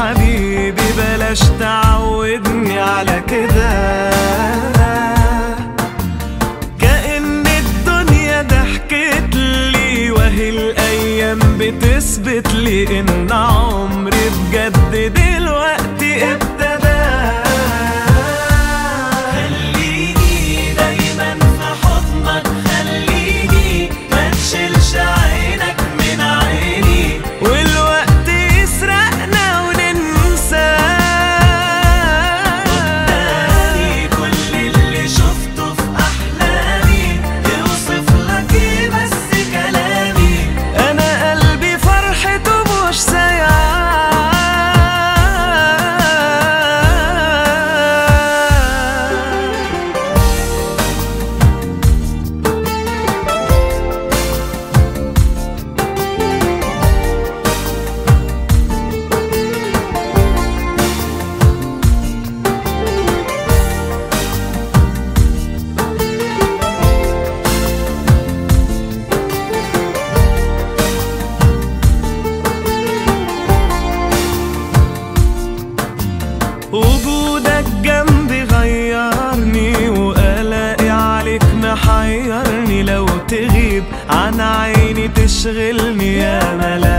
حبيبي بلاش تعودني على كده كأن الدنيا ضحكت لي وهي الأيام بتثبت لي إن عمري بجد دلوقتي ابتدى خليني دايما في حضنك خليني ما تشيلش عينك من عيني والوقت يسرقنا وننسى قدامي كل اللي شفته في احلامي يوصف لك ايه بس كلامي انا قلبي فرحته مش سايعاه وجودك جنبي غيرني وقلقي عليك محيرني لو تغيب عن عيني تشغلني يا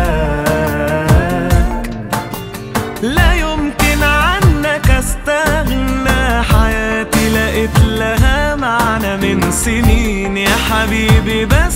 ملاك لا يمكن عنك استغنى حياتي لقيت لها معنى من سنين يا حبيبي بس